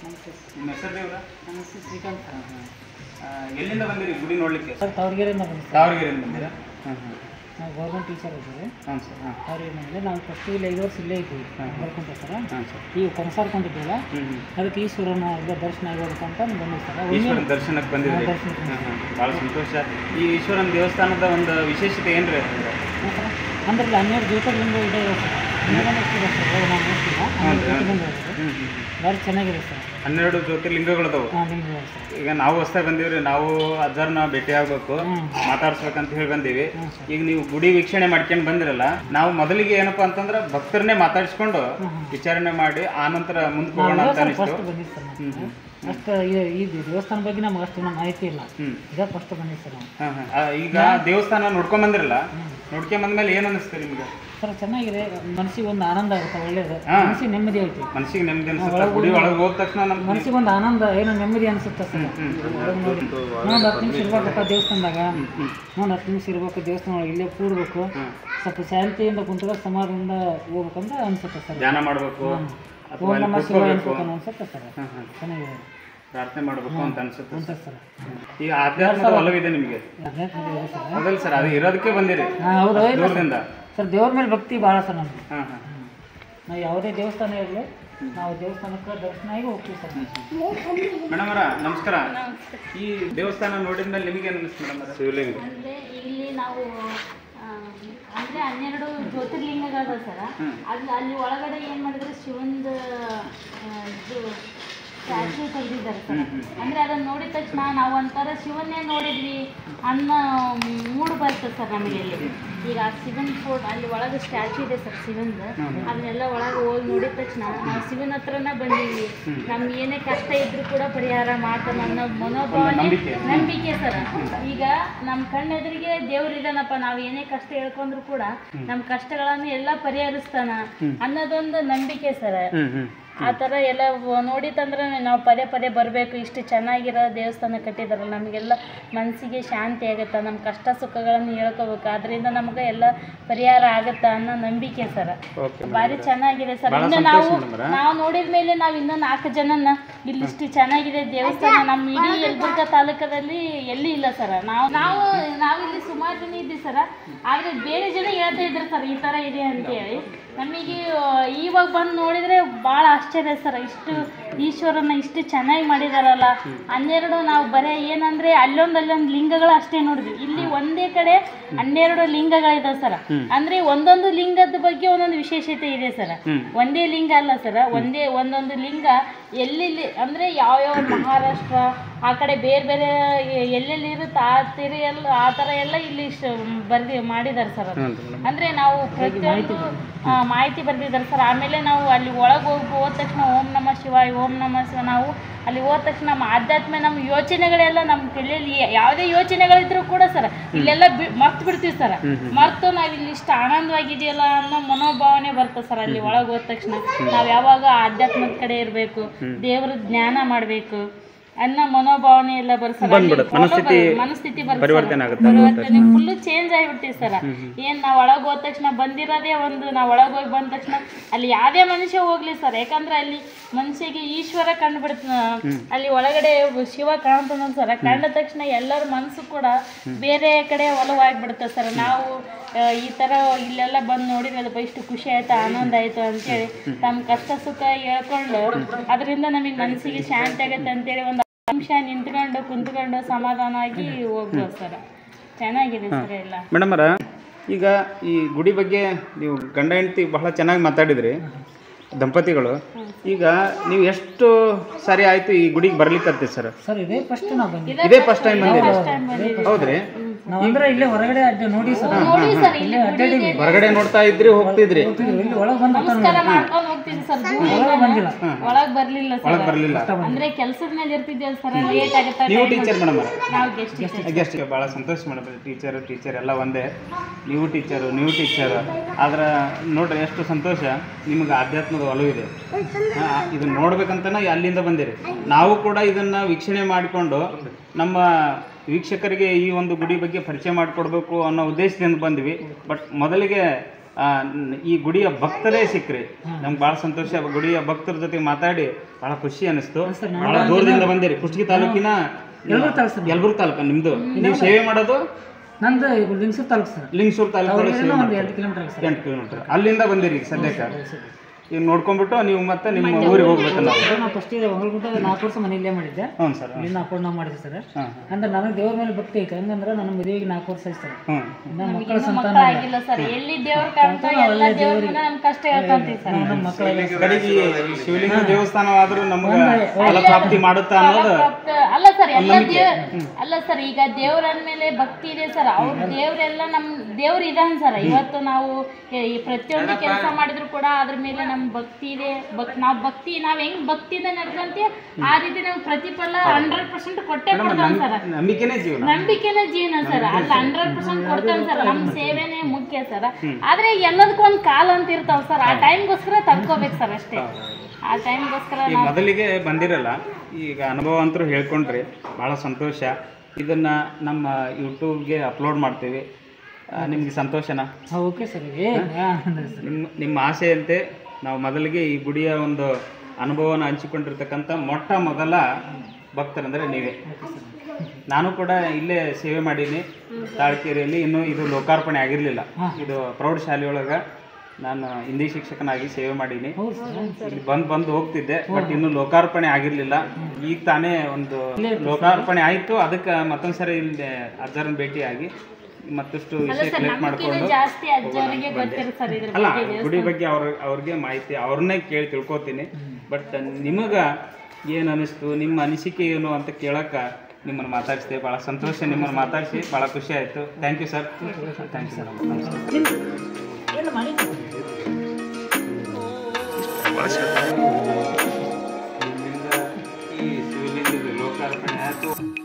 ನಮಸ್ತೆ ನಿಮ್ಮ ಹೆಸರು ದೇವ್ರ ನನ್ನ ಹೆಸರು ಶ್ರೀಕಾಂತ್ ಎಲ್ಲಿಂದ ಬಂದಿರಿ ಗುಡಿ ನೋಡ್ಲಿಕ್ಕೆ ಸರ್ ತಾವರ್ಗೆರೆಯಿಂದ ಬಂದೆ ಸರ್ ದಾವಣಗೆರೆಯಿಂದ ಬಂದಿರಾ ಹಾಂ ಹಾಂ ನಾವು ಗೌರ್ಮೆಂಟ್ ಟೀಚರ್ ಇದ್ದೀವಿ ಹಾಂ ಸರ್ ಹಾಂ ತಾವರ್ಗೆರೆ ಮೇಲೆ ನಾವು ಫಸ್ಟ್ ಇಲ್ಲಿ ಐದು ವರ್ಷ ಇಲ್ಲೇ ಇದ್ದೀವಿ ಬರ್ಕೊಂತ ಸರ್ ಹಾಂ ಸರ್ ಈಗ ಕೊನಸಾರ್ಕೊಂಡಿದ್ದೀವಲ್ಲ ಹ್ಞೂ ಹ್ಞೂ ಅದಕ್ಕೆ ಈಶ್ವರನ ಇಲ್ಲ ದರ್ಶನ ಆಗಬೇಕು ಅಂತ ಬಂದಿವಿ ಸರ್ ಈಶ್ವರನ ದರ್ಶನಕ್ಕೆ ಬಂದಿದ್ರಿ ಹಾ, ದರ್ಶನಕ್ಕೆ ಹಾಂ ಹಾಂ ಭಾಳ ಸಂತೋಷ ಈ ಈಶ್ವರನ ದೇವಸ್ಥಾನದ ಒಂದು ವಿಶೇಷತೆ ಏನು ರೀ ಅಂದ್ರೆ ಅಂದ್ರೆ ಇಲ್ಲಿ ಹನ್ನೆರಡು ಜ್ಯೋತಿರ್ಲಿಂಗ ಇದೆ ಸರ್ ಹನ್ನೆರಡು ಎಷ್ಟು ಇದೆ ಸರ್ ಇವಾಗ ನಾನು ನೋಡ್ತಿಲ್ಲ ಹನ್ನೆರಡು ಜ್ಯೋತಿರ್ಲಿಂಗ ಇದೆ ಹ್ಞೂ ಹ್ಞೂ ಭಾರಿ ಚೆನ್ನಾಗಿದೆ ಸರ್ ಹನ್ನೆರಡು ಜ್ಯೋತಿರ್ಲಿಂಗಗಳದಾವು ಹಾಂ ಲಿಂಗ ಇದೆ ಸರ್ ಈಗ ನಾವು ಹೊಸ್ದಾಗಿ ಬಂದೀವ್ರಿ ನಾವು ಅಜ್ಜರ್ನ ಭೇಟಿ ಆಗ್ಬೇಕು ಹ್ಮ್. ಮಾತಾಡ್ಸ್ಬೇಕಂತ ಹೇಳಿ ಬಂದೀವಿ ಹ್ಞೂ ಸರ್ ಈಗ ನೀವು ಗುಡಿ ವೀಕ್ಷಣೆ ಮಾಡ್ಕೊಂಡು ಬಂದಿರಲ್ಲ ನಾವು ಮೊದಲಿಗೆ ಏನಪ್ಪಾ ಅಂತಂದ್ರೆ ಭಕ್ತರನ್ನೇ ಮಾತಾಡಿಸ್ಕೊಂಡು ವಿಚಾರಣೆ ಮಾಡಿ ಆನಂತರ ಮುಂದಕ್ಕೆ ಹೋಗೋಣ ಅಂತ ಅನಿಸ್ತು ಫಸ್ಟ್ ಬಂದಿದ್ದು ಸರ್ ನಾವು ಅಷ್ಟು ಈ ಈ ದೇವಸ್ಥಾನ ಬಗ್ಗೆ ನಮ್ಗೆ ಅಷ್ಟು ನಮ್ಮ ಮಾಹಿತಿ ಇಲ್ಲ ಹ್ಮ್ ಇದೇ ಫಸ್ಟ್ ಬಂದಿದ್ದು ಸರ್ ನಾವು ಹಾ, ಹಾ. ಆ, ಈಗ ದೇವಸ್ಥಾನ ನೋಡ್ಕೊಂಡ್ ಬಂದಿರಲ್ಲ ನೋಡ್ಕೊಂಡ್ ಬಂದ್ಮೇಲೆ ಏನ್ ಅನಿಸ್ತು ನಿಮ್ಗೆ ಸರ್ ಚೆನ್ನಾಗಿದೆ ಮನಸ್ಸಿಗೆ ಒಂದು ಆನಂದ ಆಗುತ್ತೆ ಒಳ್ಳೇದು ಹಾ. ಮನಸ್ಸಿಗೆ ನೆಮ್ಮದಿ ಐತಿ ಮನ್ಸಿಗೆ ನೆಮ್ಮದಿ ಅನ್ಸುತ್ತೆ ಗುಡಿ ಒಳಗೆ ಹೋದ ತಕ್ಷಣ ನಮ್ಗೆ ಮನಸ್ಸಿಗೆ ಒಂದು ಆನಂದ ಏನೋ ನೆಮ್ಮದಿ ಅನಿಸುತ್ತೆ ಸರ್ ಒಳಗೆ ನೋಡಿ ಇನ್ನೊಂದು ಹತ್ತು ನಿಮಿಷ ಇರ್ಬೇಕಪ್ಪ ದೇವಸ್ಥಾನದಾಗ ಇನ್ನೊಂದು ಹತ್ತು ನಿಮಿಷ ಇರ್ಬೇಕು ದೇವಸ್ಥಾನ ಒಳಗೆ ಇಲ್ಲೇ ಕೂಡ್ಬೇಕು ಸ್ವಲ್ಪ ಶಾಂತಿಯಿಂದ ಕುಂತ್ಕೊಂಡು ಸಮಾಧಾನದಿಂದ ಹೋಗ್ಬೇಕಂತ ಅನ್ಸುತ್ತೆ ಸರ್ ಧ್ಯಾನ ಮಾಡ್ಬೇಕು ಅಥವಾ ಓಂ ಅಲ್ಲಿ ನಮ ಶಿವಾಯ ಕೂತ್ಕೋಬೇಕು ಅನ್ಸುತ್ತೆ ಅನ್ಸುತ್ತೆ ಸರ್ ಹಾ, ಹಾ. ಚೆನ್ನಾಗಿದೆ ಪ್ರಾರ್ಥನೆ ಮಾಡ್ಬೇಕು ಅಂತ ಅನ್ಸುತ್ತೆ ಅಂತ ಸರ್ ಈಗ ಆಧ್ಯಾತ್ಮದ ಒಲವಿದೆ ನಿಮ್ಗೆ ಅಧ್ಯಾತ್ಮ ಇದೆ ಸರ್ ಅದಲ್ಲ ಸರ್ ಅದು ಇರೋದಕ್ಕೆ ಬಂದಿರಿ ಹಾಂ ಹೌದು ಇಲ್ಲ ಸರ್. ದೂರದಿಂದ ಸರ್ ದೇವ್ರ ಮೇಲೆ ಭಕ್ತಿ ಭಾಳ ಸರ್ ನಮ್ಗೆ ಹಾ ಹಾ ನಾವು ಯಾವುದೇ ದೇವಸ್ಥಾನ ಇರಲಿ ನಾವು ದೇವಸ್ಥಾನಕ್ಕೆ ದರ್ಶನ ಆಗಿ ಹೋಗ್ತೀವಿ ಸರ್ ಮೇಡಮ್ ಅವರ ನಮಸ್ಕಾರ ಈ ದೇವಸ್ಥಾನ ನೋಡಿದ್ಮೇಲೆ ನಿಮಗೆ ಏನು ಅನಿಸ್ತು ಮೇಡಮ್ ಅವರ ಶಿವಲಿಂಗ ಅಂದ್ರೆ ಇಲ್ಲಿ ನಾವು ಆ, ಅಂದ್ರೆ ಹನ್ನೆರಡು ಜ್ಯೋತಿರ್ಲಿಂಗಗಳ ಸರ ಅಲ್ಲಿ ಅಲ್ಲಿ ಒಳಗಡೆ ಏನ್ ಮಾಡಿದ್ರೆ ಶಿವಂದ ಆ, ಇದು ಸ್ಟ್ಯಾಚ್ಯೂ ತೆಗೆದಿದ್ದಾರೆ ಸರ್ ಅಂದ್ರೆ ಅದನ್ನ ನೋಡಿದ ತಕ್ಷಣ ನಾವು ಒಂಥರ ಶಿವನ್ನೇ ನೋಡಿದ್ವಿ ಅನ್ನೋ ಮೂಡ್ ಬರ್ತದೆ ಸರ್ ನಮಗೆ ಇಲ್ಲಿ ಈಗ ಆ ಶಿವನ್ ಫೋಟೋ ಅಲ್ಲಿ ಒಳಗೆ ಸ್ಟ್ಯಾಚ್ಯೂ ಇದೆ ಸರ್ ಶಿವಂದು ಅದನ್ನೆಲ್ಲ ಒಳಗೆ ಹೋಗಿ ನೋಡಿದ ತಕ್ಷಣ ನಾವು ಶಿವನ ಹತ್ರನೇ ಬಂದೀವಿ ನಮ್ಗೆ ಏನೇ ಕಷ್ಟ ಇದ್ರೂ ಕೂಡ ಪರಿಹಾರ ಮಾಡ್ತಾನೆ ಅನ್ನೋ ಮನೋಭಾವನೆ ನಂಬಿಕೆ. ನಂಬಿಕೆ ಸರ್ ಈಗ ನಮ್ಮ ಕಣ್ಣೆದುರಿಗೆ ದೇವ್ರು ಇದಾನಪ್ಪ ನಾವು ಏನೇ ಕಷ್ಟ ಹೇಳ್ಕೊಂಡ್ರು ಕೂಡ ನಮ್ಮ ಕಷ್ಟಗಳನ್ನು ಎಲ್ಲ ಪರಿಹರಿಸ್ತಾನ ಅನ್ನೋದೊಂದು ನಂಬಿಕೆ ಸರ್ ಹ್ಮ್ ಹ್ಮ್ ಆ ಥರ ಎಲ್ಲ ವ- ನೋಡಿತಂದ್ರೆ ನಾವು ಪದೇ ಪದೇ ಬರಬೇಕು ಇಷ್ಟು ಚೆನ್ನಾಗಿರೋ ದೇವಸ್ಥಾನ ಕಟ್ಟಿದಾರಲ್ಲ ನಮಗೆಲ್ಲ ಮನಸ್ಸಿಗೆ ಶಾಂತಿ ಆಗುತ್ತೆ ನಮ್ಮ ಕಷ್ಟ ಸುಖಗಳನ್ನು ಹೇಳ್ಕೋಬೇಕು ಅದರಿಂದ ನಮ್ಗೆ ಎಲ್ಲ ಪರಿಹಾರ ಆಗುತ್ತಾ ಅನ್ನೋ ನಂಬಿಕೆ ಸರ್ ಓಕೆ ಭಾರಿ ಚೆನ್ನಾಗಿದೆ ಸರ್ ಬಹಳ ಇನ್ನು ಸಂತೋಷ ನಾವು ಮೇಡಮ್ರ. ನಾವು ನೋಡಿದ ಮೇಲೆ ನಾವು ಇನ್ನೂ ನಾಲ್ಕು ಜನನ ಇಲ್ಲಿಷ್ಟು ಚೆನ್ನಾಗಿದೆ ದೇವಸ್ಥಾನ ನಮ್ಮ ಇಡೀ ಯಲಬುರ್ಗಾ ತಾಲೂಕದಲ್ಲಿ ಎಲ್ಲಿ ಇಲ್ಲ ಸರ್ ನಾವು ನಾವು ನಾವಿಲ್ಲಿ ಸುಮಾರು ಜನ ಇದ್ದೀವಿ ಸರ್ ಆದರೆ ಬೇರೆ ಜನ ಹೇಳ್ತಾ ಇದ್ರು ಸರ್ ಈ ಥರ ಇದೆ ಅಂತೇಳಿ ನಮಗೆ ಆ, ಇವಾಗ ಬಂದು ನೋಡಿದರೆ ಭಾಳ ಆಶ್ಚರ್ಯ ಸರ್ ಇಷ್ಟು ಈಶ್ವರನ ಇಷ್ಟು ಚೆನ್ನಾಗಿ ಮಾಡಿದಾರಲ್ಲ ಹನ್ನೆರಡು ನಾವು ಬರೇ ಏನಂದ್ರೆ ಅಲ್ಲೊಂದು ಅಲ್ಲೊಂದು ಲಿಂಗಗಳು ಅಷ್ಟೇ ನೋಡಿದ್ವಿ ಇಲ್ಲಿ ಒಂದೇ ಕಡೆ ಹನ್ನೆರಡು ಲಿಂಗಗಳಿದಾವೆ ಸರ್ ಅಂದ್ರೆ ಒಂದೊಂದು ಲಿಂಗದ ಬಗ್ಗೆ ಒಂದೊಂದು ವಿಶೇಷತೆ ಇದೆ ಸರ್ ಒಂದೇ ಲಿಂಗ ಅಲ್ಲ ಸರ್ ಒಂದೇ ಒಂದೊಂದು ಲಿಂಗ ಎಲ್ಲೆಲ್ಲಿ ಅಂದ್ರೆ ಯಾವ್ಯಾವ ಮಹಾರಾಷ್ಟ್ರ ಆ ಕಡೆ ಬೇರೆ ಬೇರೆ ಎ- ಎಲ್ಲೆಲ್ಲಿ ಇರುತ್ತೆ ಆ ತಿರಿ ಎಲ್ಲ ಆ ಥರ ಎಲ್ಲ ಇಲ್ಲಿ ಶ- ಬರ್ದಿ ಮಾಡಿದ್ದಾರೆ ಸರ್ ಅದು ಅಂದ್ರೆ ನಾವು ಪ್ರತಿಯೊಂದು ಆ, ಮಾಹಿತಿ ಬರ್ದಿದ್ದಾರೆ ಸರ್ ಆಮೇಲೆ ನಾವು ಅಲ್ಲಿ ಒಳಗೆ ಹೋಗಿ ಹೋದ ತಕ್ಷಣ ಓಂ ನಮ ಶಿವಾಯ ಓಂ ನಮ ಶಿವ ನಾವು ಅಲ್ಲಿ ಹೋದ ತಕ್ಷಣ ನಮ್ಮ ಆಧ್ಯಾತ್ಮ ನಮ್ಮ ಯೋಚನೆಗಳೆಲ್ಲ ನಮ್ಮ ತಲೆಯಲ್ಲಿ ಯಾವುದೇ ಯೋಚನೆಗಳಿದ್ರು ಕೂಡ ಸರ್ ಇಲ್ಲೆಲ್ಲ ಬಿ ಮರ್ತು ಬಿಡ್ತೀವಿ ಸರ್ ಮರ್ತು ನಾವು ಇಲ್ಲಿ ಇಷ್ಟು ಆನಂದವಾಗಿದೆಯಲ್ಲ ಅನ್ನೋ ಮನೋಭಾವನೆ ಬರ್ತದೆ ಸರ್ ಅಲ್ಲಿ ಒಳಗೆ ಹೋದ ತಕ್ಷಣ ನಾವು ಯಾವಾಗ ಆಧ್ಯಾತ್ಮದ ಕಡೆ ಇರಬೇಕು ದೇವ್ರ ಜ್ಞಾನ ಮಾಡಬೇಕು ಅನ್ನೋ ಮನೋಭಾವನೆ ಎಲ್ಲ ಬರ್ಸಲ್ಲ ಬಂದ್ಬಿಡುತ್ತೆ. ಮನಸ್ಥಿತಿ ಮನಸ್ಥಿತಿ ಬರ್ತದೆ ಪರಿವರ್ತನೆ ಆಗುತ್ತೆ ಪರಿವರ್ತನೆ ಫುಲ್ಲು ಚೇಂಜ್ ಆಗಿಬಿಡ್ತೀವಿ ಸರ್ ಏನ್ ನಾವ್ ಒಳಗೆ ಹೋದ ತಕ್ಷಣ ಬಂದಿರೋದೇ ಒಂದು ನಾವ್ ಒಳಗೆ ಹೋಗಿ ಬಂದ ತಕ್ಷಣ ಅಲ್ಲಿ ಯಾವ್ದೇ ಮನುಷ್ಯ ಹೋಗ್ಲಿ ಸರ್ ಯಾಕಂದ್ರೆ ಅಲ್ಲಿ ಮನುಷ್ಯಗೆ ಈಶ್ವರ ಕಂಡುಬಿಡ್ತ ಅಲ್ಲಿ ಒಳಗಡೆ ಶಿವ ಕಾಣ್ತಾನ ಸರ್ ಕಂಡ ತಕ್ಷಣ ಎಲ್ಲರ ಮನಸ್ಸು ಕೂಡ ಬೇರೆ ಕಡೆ ಒಲವಾಗ್ಬಿಡುತ್ತೆ ಸರ್ ನಾವು ಆ, ಈ ತರ ಇಲ್ಲೆಲ್ಲ ಬಂದು ನೋಡಿದ್ವಲ್ಲಪ್ಪ ಇಷ್ಟು ಖುಷಿ ಆಯ್ತು ಆನಂದ ಆಯ್ತು ಅಂತೇಳಿ ತಮ್ಮ ಕಷ್ಟ ಸುಖ ಹೇಳ್ಕೊಂಡು ಅದರಿಂದ ನಮಗೆ ಮನಸ್ಸಿಗೆ ಶಾಂತಿ ಆಗತ್ತೆ ಅಂತೇಳಿ ಒಂದು ನಿಮಿಷ ನಿಂತ್ಕೊಂಡು ಕುಂತ್ಕೊಂಡು ಸಮಾಧಾನ ಆಗಿ ಹೋಗ್ಬೋದು ಸರ್ ಚೆನ್ನಾಗಿದೆ ಸರ್ ಎಲ್ಲ ಮೇಡಮ್ ಅವರ ಈಗ ಈ ಗುಡಿ ಬಗ್ಗೆ ನೀವು ಗಂಡ ಹೆಂಡತಿ ಬಹಳ ಚೆನ್ನಾಗಿ ಮಾತಾಡಿದ್ರಿ ದಂಪತಿಗಳು ಈಗ ನೀವು ಎಷ್ಟು ಸಾರಿ ಆಯ್ತು ಈ ಗುಡಿಗೆ ಬರ್ಲಿಕ್ಕತ್ತಿ ಸರ್ ಸರ್ ಇದೇ ಫಸ್ಟ್ ನಾವು ಬಂದಿದ್ದೀವಿ ಇದೇ ಫಸ್ಟ್ ಟೈಮ್ ಬಂದಿರಿ ಹೌದ್ರಿ ನಾವು ಅಂದ್ರೆ ಇಲ್ಲೇ ಹೊರಗಡೆ ಅಡ್ಡ ನೋಡಿ ಸರ್ ನೋಡಿ ಸರ್ ಇಲ್ಲಿ ಗುಡಿಗೆ ಹೊರಗಡೆ ನೋಡ್ತಾ ಇದ್ರಿ ಹೋಗ್ತಿದ್ರಿ ಇಲ್ಲಿ ಒಳಗೆ ಬಂದ ನಮಸ್ಕಾರ ಮಾಡ್ಕೊಂಡು ಹೋಗ್ತೀವಿ ಸರ್ ಬಂದಿಲ್ಲ ಒಳಗ್ ಬರ್ಲಿಲ್ಲ ಒಳಗೆ ಸರ್ ಬರಲಿಲ್ಲ ಅಂದ್ರೆ ಕೆಲ್ಸದ ಮೇಲೆ ಇರ್ತಿದ್ದೇವೆ ಸರ್ ಲೇಟ್ ಆಗುತ್ತೆ ನೀವು ಟೀಚರ್ ಮೇಡಮ್ ನಾವು ಗೆಸ್ಟ್ ಟೀಚರ್ ಗೆಸ್ಟ್ ಭಾಳ ಸಂತೋಷ ಮೇಡಮ್ ಟೀಚರ್ ಟೀಚರ್ ಎಲ್ಲ ಒಂದೇ ನೀವು ಟೀಚರು ನೀವು ಟೀಚರ್ ಆದ್ರೆ ನೋಡ್ರಿ ಎಷ್ಟು ಸಂತೋಷ ನಿಮ್ಗೆ ಆಧ್ಯಾತ್ಮದ ಒಲವಿದೆ ಹಾ, ಇದನ್ನ ನೋಡ್ಬೇಕಂತನ ಅಲ್ಲಿಂದ ಬಂದಿರಿ ನಾವು ಕೂಡ ಇದನ್ನ ವೀಕ್ಷಣೆ ಮಾಡಿಕೊಂಡು ನಮ್ಮ ವೀಕ್ಷಕರಿಗೆ ಈ ಒಂದು ಗುಡಿ ಬಗ್ಗೆ ಪರಿಚಯ ಮಾಡಿಕೊಡ್ಬೇಕು ಅನ್ನೋ ಉದ್ದೇಶದಿಂದ ಬಂದ್ವಿ ಬಟ್ ಮೊದಲಿಗೆ ಆ, ನ್- ಈ ಗುಡಿಯ ಭಕ್ತರೇ ಸಿಕ್ಕ್ರಿ ನಮ್ಗೆ ಭಾಳ ಸಂತೋಷ ಗುಡಿಯ ಭಕ್ತರ ಜೊತೆ ಮಾತಾಡಿ ಭಾಳ ಖುಷಿ ಅನಿಸ್ತು ಸರ್, ಭಾಳ ದೂರದಿಂದ ಬಂದಿರಿ ಕುಷ್ಟಗಿ ತಾಲೂಕಿನ ಎಲ್ಲರೂ ತಾಲೂಕು ಸರ್ ಯಲಬುರ್ಗ ತಾಲೂಕು ನಿಮ್ದು ನೀವು ಸೇವೆ ಮಾಡೋದು ನಂದು ಲಿಂಗಸೂರು ತಾಲೂಕು ಸರ್ ಲಿಂಗಸೂರು ತಾಲೂಕು ಅವ್ರಿಗೆಲ್ಲ ಒಂದು ಎರಡು ಕಿಲೋಮೀಟರ್ ಆಗುತ್ತೆ ಸರ್ ಎಂಟು ಕಿಲೋಮೀಟರ್ ಅಲ್ಲಿಂದ ಬಂದಿರಿ ಈಗ ಸದ್ಯಕ್ಕೆ ಈಗ ನೋಡ್ಕೊಂಡ್ಬಿಟ್ಟು ನೀವು ಮತ್ತೆ ನಿಮ್ಮ ಊರಿಗೆ ಹೋಗ್ಬೇಕು ನಾವು ಸರ್, ನಾವು ಫಸ್ಟ್ ಇದೆ ಹೊಂಗಲ್ಗುಂಟ ನಾಲ್ಕು ವರ್ಷ ಮನೆಯಲ್ಲೇ ಮಾಡಿದ್ದೆ ಹ್ಞೂ ಸರ್ ಇಲ್ಲಿಂದ ಅಪ್ಪಣ್ಣ ಮಾಡಿದ್ದೆ ಸರ್ ಹಾಂ ಅಂದ್ರೆ ನನಗೆ ದೇವ್ರ ಮೇಲೆ ಭಕ್ತಿ ಐತೆ ಹಂಗಂದ್ರೆ ನನ್ನ ಮದುವೆಗೆ ನಾಲ್ಕು ವರ್ಷ ಆಯ್ತು ಸರ್ ಹ್ಞೂ ಇನ್ನ ಮಕ್ಕಳ ಇನ್ನೂ ಸಂತಾನ ಮಕ್ಕಳು ಆಗಿಲ್ಲ ಸರ್ ಎಲ್ಲಿ ದೇವ್ರ ಕಾಣ್ತೋ ಎಲ್ಲ ದೇವ್ರ ನಮ್ ಕಷ್ಟ ಹೇಳ್ಕೊಂತೀವಿ ಸರ್ ನಮ್ಮ ಮಕ್ಕಳ ಕಡೆಗೆ ಈ ಶಿವಲಿಂಗ ದೇವಸ್ಥಾನವಾದ್ರೂ ನಮ್ಗೆ ಫಲಪ್ರಾಪ್ತಿ ಮಾಡುತ್ತಾ ಅನ್ನೋದು ಪ್ರಾಪ್ತ- ಅಲ್ಲ ಸರ್ ಎಲ್ಲ ದೇವ್ ಅಲ್ಲ ಸರ್ ಈಗ ದೇವ್ರ ಅಂದ್ಮೇಲೆ ಭಕ್ತಿ ಇದೆ ಸರ್ ಅವ್ರ ದೇವ್ರೆಲ್ಲ ನಮ್ ದೇವ್ರ ಇದಾನ್ ಸರ್ ಇವತ್ತು ನಾವು ಎ- ಈ ಪ್ರತಿಯೊಂದು ಕೆಲಸ ಮಾಡಿದ್ರು ಕೂಡ ಅದ್ರ ಮೇಲೆ ನಮ್ ಭಕ್ತಿ ಇದೆ ಭಕ್ ನಾವ್ ಭಕ್ತಿ ನಾವ್ ಹೆಂಗ್ ಭಕ್ತಿಯಿಂದ ನಡ್ಕೊಂತೀವಿ ಆ ರೀತಿ ನಮ್ಗೆ ಪ್ರತಿಫಲ ಹಂಡ್ರೆಡ್ ಪರ್ಸೆಂಟ್ ಕೊಟ್ಟೆ ಕೊಡ್ತಾನೆ ಸರ್ ನಂಬಿಕೆನೇ ಜೀವನ ನಂಬಿಕೆನೇ ಜೀವನ ಸರ್ ಅಲ್ಲ ಹಂಡ್ರೆಡ್ ಪರ್ಸೆಂಟ್ ಕೊಡ್ತಾನೆ ಸರ್ ನಮ್ ಸೇವೆನೇ ಮುಖ್ಯ ಸರ್ ಆದ್ರೆ ಎಲ್ಲದಕ್ಕೂ ಒಂದ್ ಕಾಲ ಅಂತ ಇರ್ತಾವ ಸರ್ ಆ ಟೈಮ್ಗೋಸ್ಕರ ತಡ್ಕೋಬೇಕು ಸರ್ ಅಷ್ಟೇ ಆ ಟೈಮ್ಗೋಸ್ಕರ ಈ ಮೊದಲಿಗೆ ಬಂದಿರಲ್ಲ ಈಗ ಅನುಭವ ಅಂತೂ ಹೇಳ್ಕೊಂಡ್ರಿ ಭಾಳ ಸಂತೋಷ ಇದನ್ನು ನಮ್ಮ ಯೂಟ್ಯೂಬ್ಗೆ ಅಪ್ಲೋಡ್ ಮಾಡ್ತೀವಿ ಆ, ನಿಮ್ಗೆ ಸಂತೋಷನಾ ಓಕೆ ಸರ್ ಏ ಹಾಂ ಅಂದ್ರೆ ಸರ್ ನಿಮ್ಮ ನಿಮ್ಮ ಆಸೆಯಂತೆ ನಾವು ಮೊದಲಿಗೆ ಈ ಗುಡಿಯ ಒಂದು ಅನುಭವನ ಹಂಚಿಕೊಂಡಿರ್ತಕ್ಕಂಥ ಮೊಟ್ಟ ಮೊದಲ ಭಕ್ತರಂದರೆ ನೀವೇ ನಾನು ಕೂಡ ಇಲ್ಲೇ ಸೇವೆ ಮಾಡೀನಿ ತಾಳ್ಕೇರಿಯಲ್ಲಿ ಇನ್ನೂ ಇದು ಲೋಕಾರ್ಪಣೆ ಆಗಿರಲಿಲ್ಲ ಇದು ಪ್ರೌಢಶಾಲೆಯೊಳಗೆ ನಾನು ಹಿಂದಿ ಶಿಕ್ಷಕನಾಗಿ ಸೇವೆ ಮಾಡೀನಿ ಹೌದು ಸರ್ ಇಲ್ಲಿ ಬಂದು ಬಂದು ಹೋಗ್ತಿದ್ದೆ ಬಟ್ ಇನ್ನು ಲೋಕಾರ್ಪಣೆ ಆಗಿರಲಿಲ್ಲ ಈಗ ತಾನೇ ಒಂದು ಲೋಕಾರ್ಪಣೆ ಆಯಿತು ಅದಕ್ಕೆ ಮತ್ತೊಂದು ಸರಿ ಇಲ್ಲಿ ಅಜ್ಜರನ್ನ ಭೇಟಿಯಾಗಿ ಮತ್ತಷ್ಟು ವಿಷಯ ಕಲೆಕ್ಟ್ ಮಾಡಿಕೊಂಡು ಜಾಸ್ತಿ ಅಜ್ಜವರಿಗೆ ಗೊತ್ತಿರುತ್ತೆ ಸರ್ ಇದ್ರ ಅಲ್ಲ ಗುಡಿ ಬಗ್ಗೆ ಅವ್ರ ಅವ್ರಿಗೆ ಮಾಹಿತಿ ಅವ್ರನ್ನೇ ಕೇಳಿ ತಿಳ್ಕೊತೀನಿ ಬಟ್ ನಿಮಗೆ ಏನು ಅನಿಸ್ತು ನಿಮ್ಮ ಅನಿಸಿಕೆ ಏನು ಅಂತ ಕೇಳಕ್ಕೆ ನಿಮ್ಮನ್ನು ಮಾತಾಡಿಸಿದೆ ಭಾಳ ಸಂತೋಷ ನಿಮ್ಮನ್ನು ಮಾತಾಡಿಸಿ ಭಾಳ ಖುಷಿ ಆಯಿತು thank you sir thank you sir ನಮಸ್ಕಾರ ಏನು ಮಾಡಿ ನಿಮ್ಮಿಂದ ಈ ಶಿವಲಿಂಗದ ಲೋಕಾರ್ಪಣೆ ಆಯಿತು